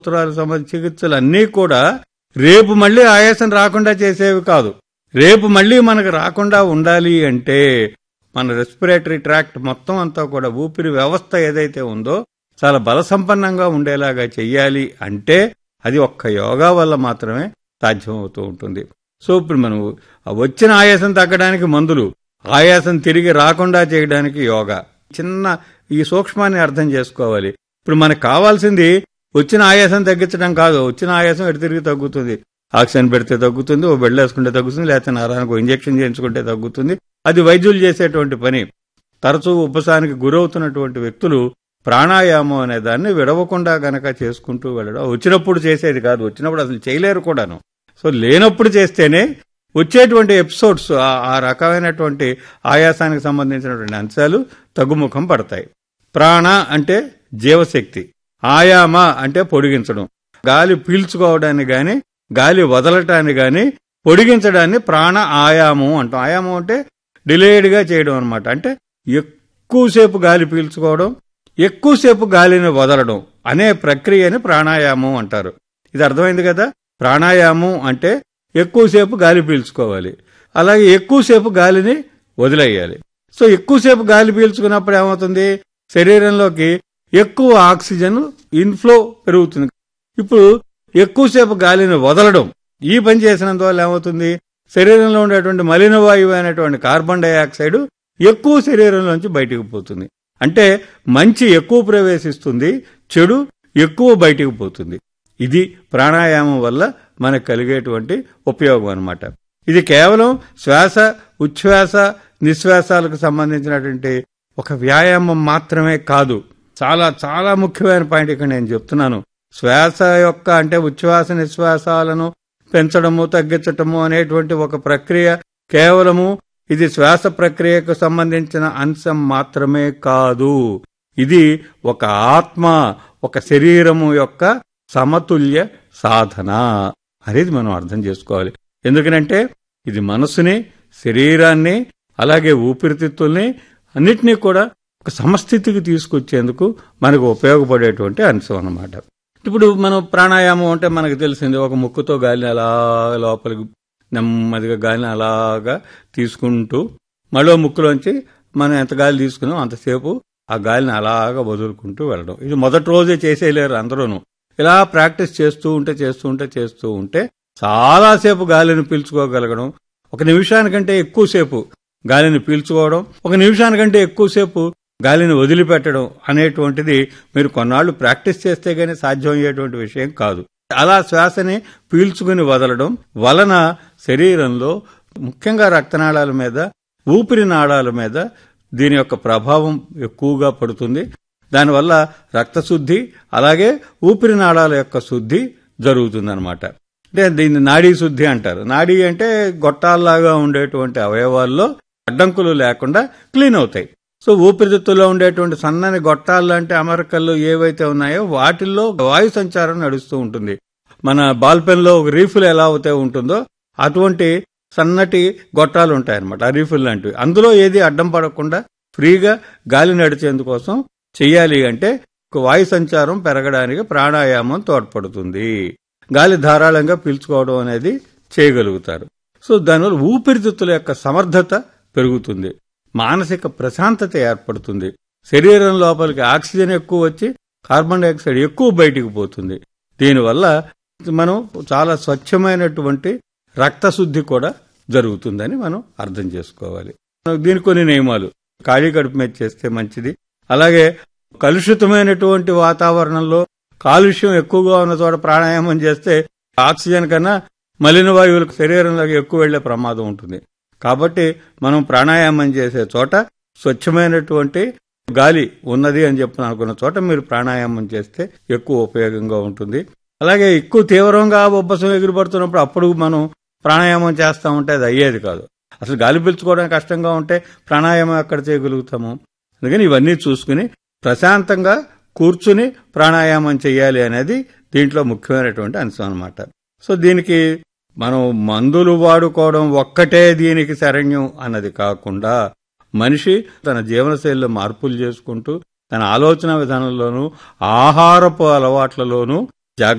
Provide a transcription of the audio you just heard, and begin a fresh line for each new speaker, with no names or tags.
శ్వాసోత్తరాలకు సంబంధించిన చికిత్సలు అన్నీ కూడా రేపు మళ్ళీ ఆయాసం రాకుండా చేసేవి కాదు రేపు మళ్ళీ మనకు రాకుండా ఉండాలి అంటే మన రెస్పిరేటరీ ట్రాక్ట్ మొత్తం అంతా కూడా ఊపిరి వ్యవస్థ ఏదైతే ఉందో చాలా బలసంపన్నంగా ఉండేలాగా చెయ్యాలి అంటే అది ఒక్క యోగా వల్ల మాత్రమే సాధ్యమవుతూ ఉంటుంది సో ఇప్పుడు మనం ఆ వచ్చిన ఆయాసం తగ్గడానికి మందులు ఆయాసం తిరిగి రాకుండా చేయడానికి యోగా చిన్న ఈ సూక్ష్మాన్ని అర్థం చేసుకోవాలి ఇప్పుడు మనకు కావాల్సింది వచ్చిన ఆయాసం తగ్గించడం కాదు వచ్చిన ఆయాసం ఎటు తిరిగి తగ్గుతుంది ఆక్సిజన్ పెడితే తగ్గుతుంది ఓ బెడ్ వేసుకుంటే తగ్గుతుంది లేకపోతే నరానికి ఇంజెక్షన్ చేయించుకుంటే తగ్గుతుంది అది వైద్యులు చేసేటువంటి పని తరచూ ఉపసానికి గురవుతున్నటువంటి వ్యక్తులు ప్రాణాయామం అనే దాన్ని విడవకుండా గనక చేసుకుంటూ వెళ్ళడం వచ్చినప్పుడు చేసేది కాదు వచ్చినప్పుడు అసలు చేయలేరు కూడాను సో లేనప్పుడు చేస్తేనే వచ్చేటువంటి ఎపిసోడ్స్ ఆ రకమైనటువంటి ఆయాసానికి సంబంధించినటువంటి అంశాలు తగ్గుముఖం పడతాయి ప్రాణ అంటే జీవశక్తి ఆయామ అంటే పొడిగించడం గాలి పీల్చుకోవడాన్ని గాని గాలి వదలటాన్ని గాని పొడిగించడాన్ని ప్రాణ ఆయామం అంటాం ఆయామం అంటే డిలేడ్గా చేయడం అనమాట అంటే ఎక్కువసేపు గాలి పీల్చుకోవడం ఎక్కువసేపు గాలిని వదలడం అనే ప్రక్రియని ప్రాణాయామం అంటారు ఇది అర్థమైంది కదా ప్రాణాయామం అంటే ఎక్కువసేపు గాలి పీల్చుకోవాలి అలాగే ఎక్కువసేపు గాలిని వదిలేయాలి సో ఎక్కువసేపు గాలి పీల్చుకున్నప్పుడు ఏమవుతుంది శరీరంలోకి ఎక్కువ ఆక్సిజన్ ఇన్ఫ్లో పెరుగుతుంది ఇప్పుడు ఎక్కువసేపు గాలిని వదలడం ఈ పని చేసినందువల్ల ఏమవుతుంది శరీరంలో ఉండేటువంటి మలిన వాయువు అయినటువంటి కార్బన్ డైఆక్సైడ్ ఎక్కువ శరీరంలోంచి బయటికి పోతుంది అంటే మంచి ఎక్కువ ప్రవేశిస్తుంది చెడు ఎక్కువ బయటికి పోతుంది ఇది ప్రాణాయామం వల్ల మనకు కలిగేటువంటి ఉపయోగం అనమాట ఇది కేవలం శ్వాస ఉచ్ఛ్వాస నిశ్వాసాలకు సంబంధించినటువంటి ఒక వ్యాయామం మాత్రమే కాదు చాలా చాలా ముఖ్యమైన పాయింట్ ఇక్కడ నేను చెప్తున్నాను శ్వాస యొక్క అంటే ఉచ్ఛ్వాస నిశ్వాసాలను పెంచడము తగ్గించటము అనేటువంటి ఒక ప్రక్రియ కేవలము ఇది శ్వాస ప్రక్రియకు సంబంధించిన అంశం మాత్రమే కాదు ఇది ఒక ఆత్మ ఒక శరీరము యొక్క సమతుల్య సాధన అనేది మనం అర్థం చేసుకోవాలి ఎందుకనంటే ఇది మనసుని శరీరాన్ని అలాగే ఊపిరితిత్తుల్ని అన్నిటినీ కూడా ఒక సమస్థితికి తీసుకొచ్చేందుకు మనకు ఉపయోగపడేటువంటి అంశం అన్నమాట ఇప్పుడు మనం ప్రాణాయామం అంటే మనకు తెలిసింది ఒక ముక్కుతో గాలిని అలా లోపలికి నెమ్మదిగా గాలిని అలాగా తీసుకుంటూ మళ్ళీ ముక్కులోంచి మనం ఎంత గాలి తీసుకున్నాం అంతసేపు ఆ గాలిని అలాగా వదులుకుంటూ వెళ్ళడం ఇది మొదటి రోజే చేసేయలేరు అందరూను ఇలా ప్రాక్టీస్ చేస్తూ ఉంటే చేస్తూ ఉంటే చేస్తూ ఉంటే చాలాసేపు గాలిని పీల్చుకోగలగడం ఒక నిమిషానికంటే ఎక్కువసేపు గాలిని పీల్చుకోవడం ఒక నిమిషానికంటే ఎక్కువసేపు గాలిని వదిలిపెట్టడం అనేటువంటిది మీరు కొన్నాళ్లు ప్రాక్టీస్ చేస్తే గానీ సాధ్యం అయ్యేటువంటి విషయం కాదు అలా శ్వాసని పీల్చుకుని వదలడం వలన శరీరంలో ముఖ్యంగా రక్తనాళాల మీద ఊపిరి నాళాల మీద దీని యొక్క ప్రభావం ఎక్కువగా పడుతుంది దానివల్ల రక్తశుద్ధి అలాగే ఊపిరి నాళాల యొక్క శుద్ధి జరుగుతుందన్నమాట అంటే దీన్ని నాడీ శుద్ధి అంటారు నాడీ అంటే గొట్టాల్లాగా ఉండేటువంటి అవయవాల్లో అడ్డంకులు లేకుండా క్లీన్ అవుతాయి సో ఊపిరితిత్తుల్లో ఉండేటువంటి సన్నని గొట్టాలు లాంటి అమరికలు ఏవైతే ఉన్నాయో వాటిల్లో వాయు సంచారం నడుస్తూ ఉంటుంది మన బాల్ పెన్ లో ఒక రీఫిల్ ఎలా అయితే ఉంటుందో అటువంటి సన్నటి గొట్టాలు ఉంటాయన్నమాట ఆ రీఫిల్ లాంటివి అందులో ఏది అడ్డం పడకుండా ఫ్రీగా గాలి నడిచేందుకోసం చెయ్యాలి అంటే వాయు సంచారం పెరగడానికి ప్రాణాయామం తోడ్పడుతుంది గాలి ధారాళంగా పీల్చుకోవడం అనేది చేయగలుగుతారు సో దానివల్ల ఊపిరితిత్తుల యొక్క సమర్థత పెరుగుతుంది మానసిక ప్రశాంతత ఏర్పడుతుంది శరీరం లోపలికి ఆక్సిజన్ ఎక్కువ వచ్చి కార్బన్ డైఆక్సైడ్ ఎక్కువ బయటికి పోతుంది దీనివల్ల మనం చాలా స్వచ్ఛమైనటువంటి రక్తశుద్ధి కూడా జరుగుతుందని మనం అర్థం చేసుకోవాలి దీని కొన్ని నియమాలు ఖాళీ కడుపు మీద చేస్తే మంచిది అలాగే కలుషితమైనటువంటి వాతావరణంలో కాలుష్యం ఎక్కువగా ఉన్న చోట ప్రాణాయామం చేస్తే ఆక్సిజన్ కన్నా మలిన వాయువులకు శరీరంలోకి ఎక్కువ వెళ్లే ప్రమాదం ఉంటుంది కాబట్టి మనం ప్రాణాయామం చేసే చోట స్వచ్ఛమైనటువంటి గాలి ఉన్నది అని చెప్పి అనుకున్న చోట మీరు ప్రాణాయామం చేస్తే ఎక్కువ ఉపయోగంగా ఉంటుంది అలాగే ఎక్కువ తీవ్రంగా ఉబ్బసం ఎగిరిపడుతున్నప్పుడు అప్పుడు మనం ప్రాణాయామం చేస్తా ఉంటే అది అయ్యేది కాదు అసలు గాలి పీల్చుకోవడం కష్టంగా ఉంటే ప్రాణాయామం ఎక్కడ చేయగలుగుతాము అందుకని ఇవన్నీ చూసుకుని ప్రశాంతంగా కూర్చుని ప్రాణాయామం చేయాలి అనేది దీంట్లో ముఖ్యమైనటువంటి అంశం అనమాట సో దీనికి మనం మందులు వాడుకోవడం ఒక్కటే దీనికి శరణ్యం అన్నది కాకుండా మనిషి తన జీవనశైలిలో మార్పులు చేసుకుంటూ తన ఆలోచన విధానంలోనూ ఆహారపు అలవాట్లలోనూ